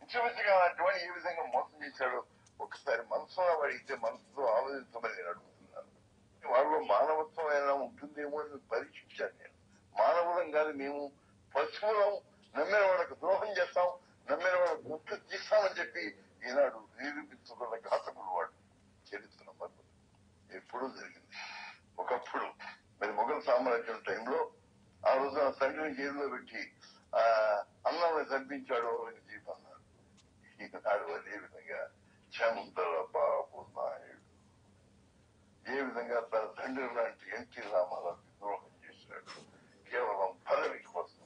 పిచ్చిగా అలాంటి వాడు ఏ విధంగా మోసం చేశాడో ఒకసారి మనసులో అడిగితే మనసులో ఆలోచించమని నేను అడుగుతున్నాను వాళ్ళలో మానవత్వం ఏమైనా ఉంటుందేమో అని పరీక్షించాను నేను మానవులం కాదు మేము పశువులం నమ్మిన వాళ్ళకు ద్రోహం చేస్తాం నమ్మిన వాళ్ళకు ముక్కు తీస్తామని చెప్పి ఈనాడు నిరూపించుకున్న ఘాతకుడు వాడు చరిత్ర నమ్మకం ఎప్పుడూ జరిగింది ఒకప్పుడు మరి మొఘల్ సామ్రాజ్యం టైంలో ఆ రోజున తండ్రిని జైల్లో పెట్టి ఆ అన్నం చంపించాడు ఔరంగజీబ్ అన్నాడు ఈనాడు అదే విధంగా చంద్ర బాబు నాయుడు ఏ విధంగా తన తండ్రి లాంటి ఎన్టీ రామారావు ద్రోహం చేశాడు కేవలం పదవి కోసం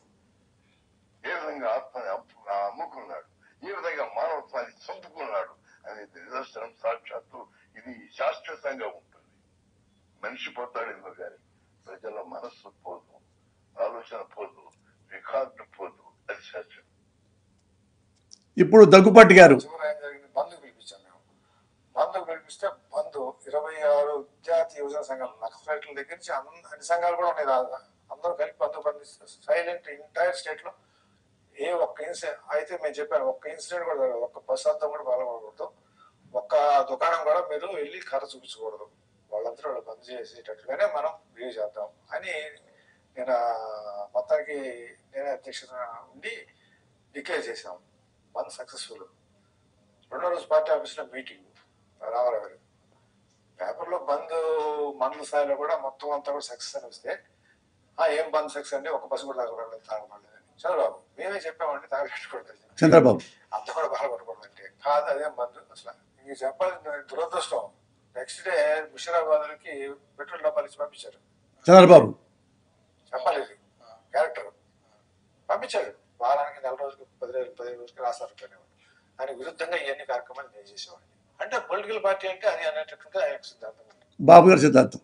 ఏ విధంగా ఆత్మని అమ్ము- అమ్ముకున్నాడు ఏ విధంగా మానవత్వాన్ని చంపుకున్నాడు అనేది నిదర్శనం సాక్షాత్తు ఇది శాశ్వతంగా ఉంటుంది మనిషి పోతాడేమో కానీ ప్రజల మనస్సు పోదు ఆలోచన పోదు రికార్డు పోదు అది శాశ్వతం ఇప్పుడు దగ్గుపాటి గారు చివరి ఏం జరిగింది బంధు పిలిపించాం మేము బంధు పిలిపిస్తే బంధు ఇరవై ఆరు విద్యార్థి యువజన సంఘాలు నక్సలైట్ల దగ్గర నుంచి అన్ని అన్ని సంఘాలు కూడా ఉన్నాయి దాదాపు అందరూ కలిపి బంధు బంధిస్తే సైలెంట్ ఎంటైర్ స్టేట్ లో ఏ ఒక్క ఇన్సిడెంట్ అయితే మేము చెప్పాను ఒక్క ఇన్సిడెంట్ కూడా జరగదు. ఒక్క బస్ అద్దం కూడా పాల్గొనకూడదు ఒక్క దుకాణం కూడా మీరు వెళ్ళి కర్ర చూపించకూడదు వాళ్ళందరూ వాళ్ళు బంద్ చేసేటట్లుగానే మనం బిహేవ్ చేద్దాం అని నేను ఆ మొత్తానికి నేనే అధ్యక్షత ఉండి డిక్లేర్ చేశాం బంద్ సక్సెస్ఫుల్ రెండో రోజు పార్టీ ఆఫీస్లో మీటింగ్ రామారావు గారు పేపర్లో బంద్ మందు స్థాయిలో కూడా మొత్తం అంతా కూడా సక్సెస్ అని వస్తే ఆ ఏం బంద్ సక్సెస్ అండి ఒక బస్సు కూడా తాగలేదు తాగబడలేదని చంద్రబాబు మేమే చెప్పామండి తాగబెట్టుకోవట్లేదు చంద్రబాబు అంత కూడా బాధపడకూడదు అంటే కాదు అదేం బంద్ అసలు ఇంక చెప్పాలి దురదృష్టం నెక్స్ట్ డే ముషిరాబాద్కి పెట్రోల్ డబ్బాలు ఇచ్చి పంపించారు చంద్రబాబు చెప్పాలి ఇది క్యారెక్టర్ పంపించాడు వారానికి నెల రోజుకి పది రోజులు పదిహేను రోజులకి రాస్తారు పనేవాడు ఆయన విరుద్ధంగా ఇవన్నీ కార్యక్రమాలు నేను చేసేవాడిని అంటే పొలిటికల్ పార్టీ అంటే అది అనేటట్టుగా ఆయన సిద్ధాంతం బాబు గారి సిద్ధాంతం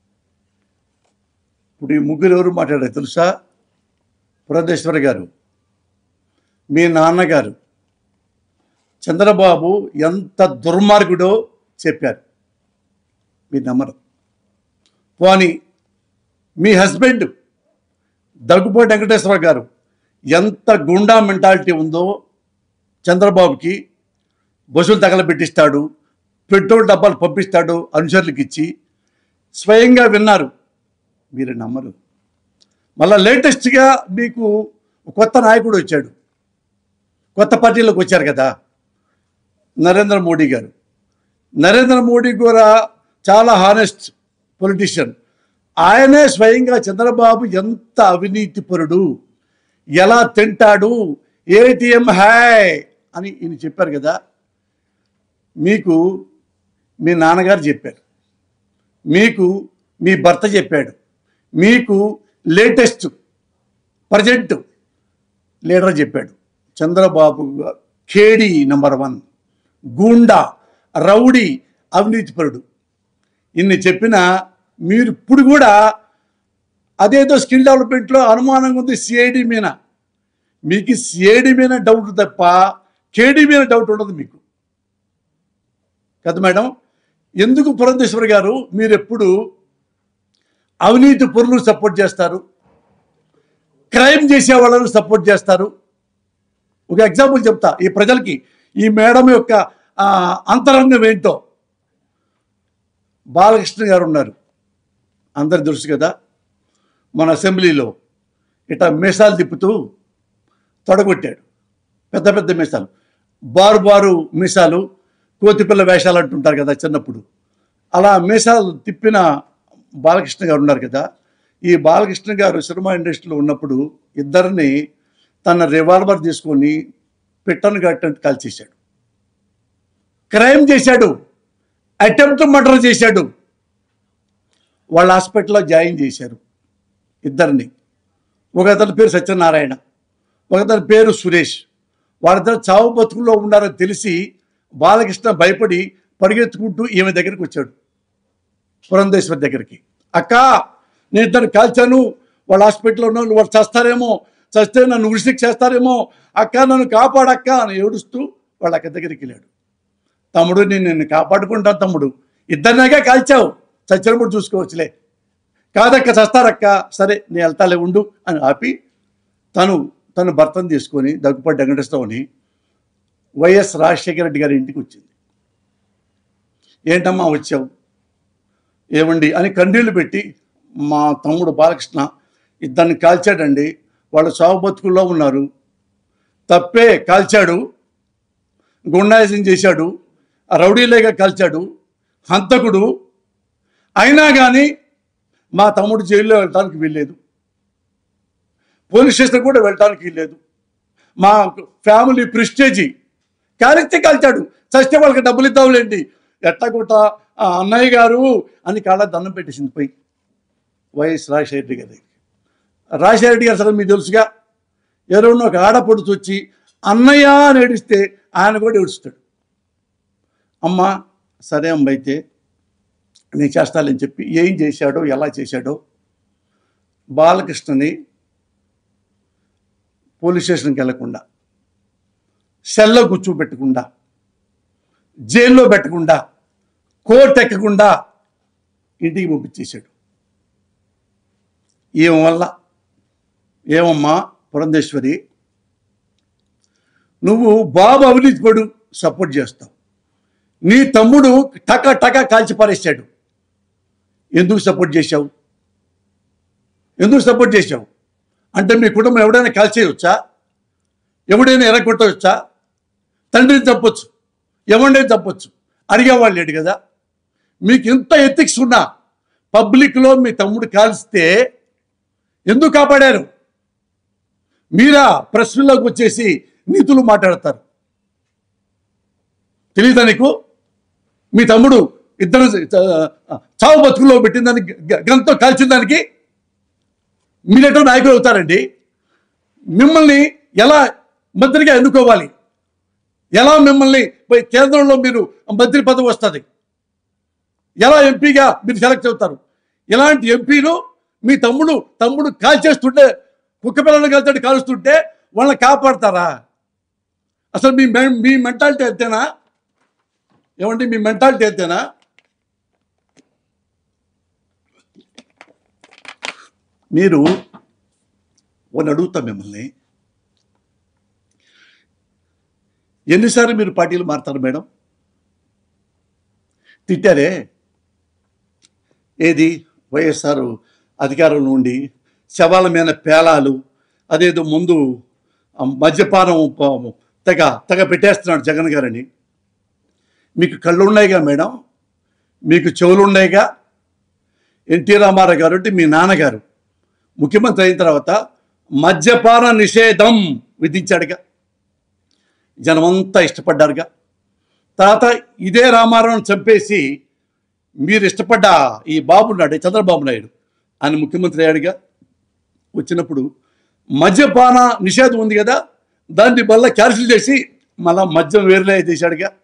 ఇప్పుడు ఈ ముగ్గురు ఎవరు మాట్లాడారు తెలుసా పురంధేశ్వరి గారు మీ నాన్నగారు చంద్రబాబు ఎంత దుర్మార్గుడో చెప్పారు మీరు నమ్మరు పోనీ మీ హస్బెండ్ దగ్గుపాటి వెంకటేశ్వర గారు ఎంత గుండా మెంటాలిటీ ఉందో చంద్రబాబుకి బస్సులు తగలబెట్టిస్తాడు పెట్రోల్ డబ్బాలు పంపిస్తాడు అనుచరులకు ఇచ్చి స్వయంగా విన్నారు మీరు నమ్మరు మళ్ళా లేటెస్ట్గా మీకు కొత్త నాయకుడు వచ్చాడు కొత్త పార్టీలోకి వచ్చారు కదా నరేంద్ర మోడీ గారు నరేంద్ర మోడీ కూడా చాలా హానెస్ట్ పొలిటీషియన్ ఆయనే స్వయంగా చంద్రబాబు ఎంత అవినీతిపరుడు ఎలా తింటాడు ఏటీఎం హాయ్ అని ఈయన చెప్పారు కదా మీకు మీ నాన్నగారు చెప్పారు మీకు మీ భర్త చెప్పాడు మీకు లేటెస్ట్ ప్రజెంట్ లీడర్ చెప్పాడు చంద్రబాబు గా- ఖేడి నంబర్ వన్ గూండా రౌడీ అవినీతిపరుడు ఇన్ని చెప్పినా మీరు ఇప్పుడు కూడా అదేదో స్కిల్ డెవలప్మెంట్లో అనుమానంగా ఉంది సిఐడి మీద మీకు సిఐడి మీద డౌట్ తప్ప కేడి మీద డౌట్ ఉండదు మీకు కదా మేడం ఎందుకు పురంధేశ్వరి గారు మీరు ఎప్పుడు అవినీతి పరులు సపోర్ట్ చేస్తారు క్రైమ్ చేసే వాళ్ళను సపోర్ట్ చేస్తారు ఒక ఎగ్జాంపుల్ చెప్తా ఈ ప్రజలకి ఈ మేడం యొక్క ఆ, అంతరంగం ఏంటో బాలకృష్ణ గారు ఉన్నారు అందరు తెలుసు కదా మన అసెంబ్లీలో ఇట్లా మీసాలు తిప్పుతూ తొడగొట్టాడు పెద్ద పెద్ద మీసాలు బారు బారు మీసాలు కోతిపిల్ల వేషాలు అంటుంటారు కదా చిన్నప్పుడు అలా మీసాలు తిప్పిన బాలకృష్ణ గారు ఉన్నారు కదా ఈ బాలకృష్ణ గారు సినిమా ఇండస్ట్రీలో ఉన్నప్పుడు ఇద్దరిని తన రివాల్వర్ తీసుకొని పిట్టను కట్టినట్టు కాల్చేశాడు క్రైమ్ చేశాడు అటెంప్ట్ మర్డర్ చేశాడు వాళ్ళ హాస్పిటల్లో జాయిన్ చేశారు ఇద్దరిని ఒక అతని పేరు సత్యనారాయణ ఒక అతని పేరు సురేష్ వాళ్ళిద్దరు చావు బతుకుల్లో ఉన్నారని తెలిసి బాలకృష్ణ భయపడి పరిగెత్తుకుంటూ ఈమె దగ్గరికి వచ్చాడు పురంధేశ్వరి దగ్గరికి అక్క నేను ఇద్దరు కాల్చాను వాళ్ళ హాస్పిటల్లో ఉన్న వాళ్ళు వాళ్ళు చస్తారేమో చస్తే నన్ను ఉరిశిక్ష చేస్తారేమో అక్క నన్ను కాపాడక్క అని ఏడుస్తూ వాళ్ళ అక్క దగ్గరికి వెళ్ళాడు తమ్ముడు నేను నిన్ను కాపాడుకుంటాను తమ్ముడు ఇద్దరినాగా కాల్చావు చచ్చినప్పుడు చూసుకోవచ్చులే కాదక్క చస్తారక్క సరే నేను వెళ్తాలే ఉండు అని ఆపి తను తను భర్తను తీసుకొని దగ్గుపాటి వెంకటేశ్వరరావుని వైఎస్ రాజశేఖర రెడ్డి గారి ఇంటికి వచ్చింది ఏంటమ్మా వచ్చావు ఏమండి అని కన్నీళ్లు పెట్టి మా తమ్ముడు బాలకృష్ణ ఇద్దరిని కాల్చాడండి వాళ్ళు చావు బతుకుల్లో ఉన్నారు తప్పే కాల్చాడు గుండాయిజం చేశాడు ఆ రౌడీలేగా కాల్చాడు హంతకుడు అయినా కానీ మా తమ్ముడు జైల్లో వెళ్ళటానికి వీల్లేదు పోలీస్ స్టేషన్ కూడా వెళ్ళటానికి వీల్లేదు మా ఫ్యామిలీ ప్రిస్టేజీ కాలిస్తే కాల్చాడు చస్తే వాళ్ళకి డబ్బులు ఇద్దాంలేండి ఎట్టగుట్ట ఆ అన్నయ్య గారు అని కాళ్ళ దండం పెట్టేసింది పోయి వైఎస్ రాజశేఖర రెడ్డి గారి రాజశేఖర రెడ్డి గారు అసలు మీకు తెలుసుగా ఎవరైనా ఒక ఆడపడుచు వచ్చి అన్నయ్య అని ఏడిస్తే ఆయన కూడా ఏడుస్తాడు అమ్మ సరే అమ్మ అయితే నేను చేస్తానని చెప్పి ఏం చేశాడో ఎలా చేశాడో బాలకృష్ణని పోలీస్ స్టేషన్కి వెళ్లకుండా సెల్లో కూర్చోబెట్టకుండా జైల్లో పెట్టకుండా కోర్టు ఎక్కకుండా ఇంటికి పంపించేశాడు ఏం వల్ల ఏమమ్మా పురంధేశ్వరి నువ్వు బాబు అవినీతి పడు సపోర్ట్ చేస్తావు నీ తమ్ముడు టక టక కాల్చి పారేశాడు ఎందుకు సపోర్ట్ చేశావు ఎందుకు సపోర్ట్ చేశావు అంటే మీ కుటుంబం ఎవడైనా కాల్చేయవచ్చా ఎవడైనా ఎరగొట్టవచ్చా తండ్రిని తప్పొచ్చు ఎవరిని తప్పొచ్చు అడిగేవాళ్ళు లేడు కదా మీకు ఇంత ఎథిక్స్ ఉన్నా పబ్లిక్లో మీ తమ్ముడు కాల్స్తే ఎందుకు కాపాడారు మీరా ప్రశ్నలోకి వచ్చేసి నీతులు మాట్లాడతారు తెలియదా నీకు మీ తమ్ముడు ఇద్దరు ఆ, చావు బతుకులో పెట్టిన దానికి గ- గంతో కాల్చిన దానికి మీరెటో నాయకులు అవుతారండి మిమ్మల్ని ఎలా మంత్రిగా ఎన్నుకోవాలి ఎలా మిమ్మల్ని పోయి కేంద్రంలో మీరు మంత్రి పదవి వస్తుంది ఎలా ఎంపీగా మీరు సెలెక్ట్ అవుతారు ఇలాంటి ఎంపీలు మీ తమ్ముడు తమ్ముడు కాల్చేస్తుంటే కుక్క పిల్లలు కాల్చాడు కాలుస్తుంటే వాళ్ళని కాపాడతారా అసలు మీ మె- మీ మెంటాలిటీ ఎంతేనా ఏమండి మీ మెంటాలిటీ ఎంతేనా మీరు వాళ్ళు అడుగుతా మిమ్మల్ని ఎన్నిసార్లు మీరు పార్టీలు మారుతారు మేడం తిట్టారే ఏది వైఎస్ఆర్ అధికారంలో ఉండి శవాల మీద పేలాలు అదేదో ముందు ఆ మద్యపానం ప- తెగ తెగ పెట్టేస్తున్నాడు జగన్ గారని మీకు కళ్ళు ఉన్నాయిగా మేడం మీకు చెవులు ఉన్నాయిగా ఎన్టీ రామారావు గారు అంటే మీ నాన్నగారు ముఖ్యమంత్రి అయిన తర్వాత మద్యపాన నిషేధం విధించాడుగా జనమంతా ఇష్టపడ్డారుగా తర్వాత ఇదే రామారావుని చంపేసి మీరు ఇష్టపడ్డ ఈ బాబు నాయుడు చంద్రబాబు నాయుడు ఆయన ముఖ్యమంత్రి అయ్యాడుగా వచ్చినప్పుడు మద్యపాన నిషేధం ఉంది కదా దాన్ని మళ్ళీ క్యాన్సిల్ చేసి మళ్ళా మద్యం వేరులే చేశాడుగా